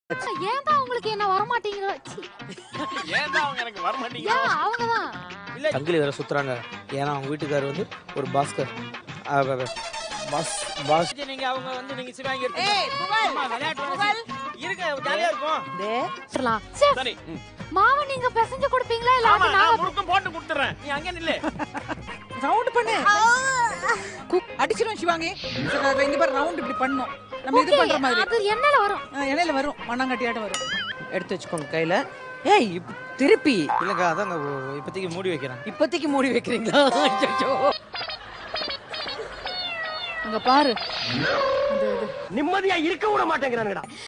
ஏன் தான் உங்களுக்கு என்ன வர மாட்டேங்கிறோ ச்சீ, ஏன் தான் அவங்க எனக்கு வர மாட்டீங்க ஏன் அவங்கதான் சங்கிலி வேற சுத்துறாங்க ஏன்னா அவங்க வீட்டுக்காரர் வந்து ஒரு பாஸ்கர் ஆ, ப- ப- பாஸ் பாஸ் நீங்க அவங்க வந்து நீங்க சிவாங்கி ஏய், புகழ், அம்மா, விளையாட்டு புகழ். இருக்க ஜாலியா இருக்கும் டே, சொல்லலாம். சே, சரி ம். மாவு நீங்க பிசைஞ்சு கொடுப்பீங்களா இல்ல ஆமா அது நான் நான் முழுக்கம் போட்டு கொடுத்துறேன் நீ அங்க நில்லு ரவுண்ட் பண்ணு குக் அடிச்சிரும் சிவாங்கி சரி, அது இந்த மாதிரி ரவுண்ட் இப்படி பண்ணும் நம்ம இது பண்ற மாதிரி அது எண்ணெயில வரும் ஆ, இடையில வரும் மண்ணாங்கட்டியாட்டம் வரும் எடுத்து வச்சுக்கோங்க கையில ஏய் இப்ப திருப்பி இல்லைக்கா அதாங்க ஓ- இப்போதைக்கு மூடி வைக்கிறேன் இப்போதைக்கு மூடி வைக்கிறீங்களா அச்சச்சோ. அங்க பாரு அந்த இது நிம்மதியா இருக்க விட மாட்டேங்கிறானுங்கடா